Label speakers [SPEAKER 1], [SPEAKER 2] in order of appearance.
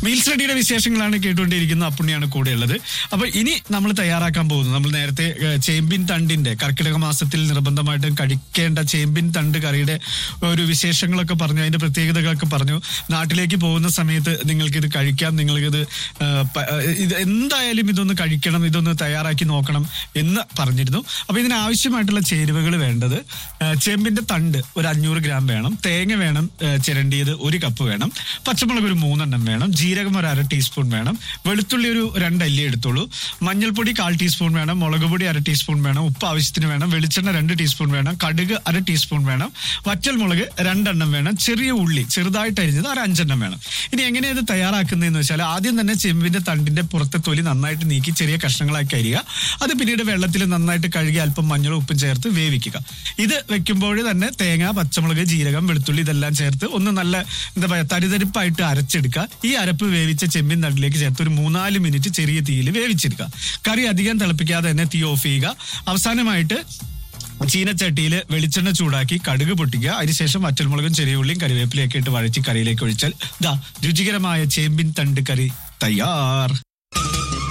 [SPEAKER 1] meals റെഡിയുടെ വിശേഷങ്ങളാണ് കേട്ടുകൊണ്ടിരിക്കുന്ന അപ്പുണ്ണിയാണ് കൂടെയുള്ളത് അപ്പൊ ഇനി നമ്മൾ തയ്യാറാക്കാൻ പോകുന്നത് നമ്മൾ നേരത്തെ ഏഹ്, ചേമ്പിൻ തണ്ടിന്റെ കർക്കിടക മാസത്തിൽ നിർബന്ധമായിട്ടും കഴിക്കേണ്ട ചേമ്പിൻ തണ്ട് കറിയുടെ ഒരു വിശേഷങ്ങളൊക്കെ പറഞ്ഞു അതിന്റെ പ്രത്യേകതകളൊക്കെ പറഞ്ഞു നാട്ടിലേക്ക് പോകുന്ന സമയത്ത് നിങ്ങൾക്ക് ഇത് കഴിക്കാം നിങ്ങൾക്കിത് ഏഹ്, പ- ഏഹ്, ഇത് എന്തായാലും ഇതൊന്ന് കഴിക്കണം ഇതൊന്ന് തയ്യാറാക്കി നോക്കണം എന്ന് പറഞ്ഞിരുന്നു അപ്പൊ ഇതിന് ആവശ്യമായിട്ടുള്ള ചേരുവകൾ വേണ്ടത് ഏഹ്, ചേമ്പിന്റെ തണ്ട് ഒരു അഞ്ഞൂറ് ഗ്രാം വേണം തേങ്ങ വേണം ഏഹ്, ചിരണ്ടിയത് ഒരു കപ്പ് വേണം പച്ചമുളക് ഒരു മൂന്നെണ്ണം വേണം ജീരകം ഒരു അര ടീസ്പൂൺ വേണം വെളുത്തുള്ളി ഒരു രണ്ടല്ലി എടുത്തോളൂ മഞ്ഞൾപ്പൊടി കാൽ ടീസ്പൂൺ വേണം മുളക് പൊടി അര ടീസ്പൂൺ വേണം ഉപ്പ് ആവശ്യത്തിന് വേണം വെളിച്ചെണ്ണ രണ്ട് ടീസ്പൂൺ വേണം കടുക് അര ടീസ്പൂൺ വേണം വറ്റൽ മുളക് രണ്ടെണ്ണം വേണം ചെറിയ ഉള്ളി ചെറുതായിട്ട് അരിഞ്ഞത് ഒരു അഞ്ചെണ്ണം വേണം ഇനി എങ്ങനെയാണ് ഇത് തയ്യാറാക്കുന്നതെന്ന് വെച്ചാൽ ആദ്യം തന്നെ ചെമ്പിന്റെ തണ്ടിന്റെ പുറത്തെ തൊലി നന്നായിട്ട് നീക്കി ചെറിയ കഷ്ണങ്ങളാക്കി അരിയുക അത് പിന്നീട് വെള്ളത്തിൽ നന്നായിട്ട് കഴുകി അല്പം മഞ്ഞളും ഉപ്പും ചേർത്ത് വേവിക്കുക ഇത് വെക്കുമ്പോൾ തന്നെ തേങ്ങ പച്ചമുളക് ജീരകം വെളുത്തുള്ളി ഇതെല്ലാം ചേർത്ത് ഒന്ന് നല്ല എന്താ പറയുക തരിതരിപ്പായിട്ട് അരച്ചെടുക്കുക ഈ അരപ്പ് വേവിച്ച ചെമ്പിൻ തണ്ടിലേക്ക് ചേർത്ത് ഒരു മൂന്നാല് മിനിറ്റ് ചെറിയ തീയിൽ വേവിച്ചെടുക്കുക കറി അധികം തിളപ്പിക്കാതെ തന്നെ തീ ഓഫ് ചെയ്യുക അവസാനമായിട്ട് ചീനച്ചട്ടിയിൽ വെളിച്ചെണ്ണ ചൂടാക്കി കടുക് പൊട്ടിക്കുക അതിനുശേഷം വറ്റൽമുളകും ചെറിയ ഉള്ളിയും കറിവേപ്പിലയൊക്കെ ഇട്ട് വഴറ്റി കറിയിലേക്ക് ഒഴിച്ചാൽ ദാ രുചികരമായ ചേമ്പിൻ തണ്ട് കറി തയ്യാർ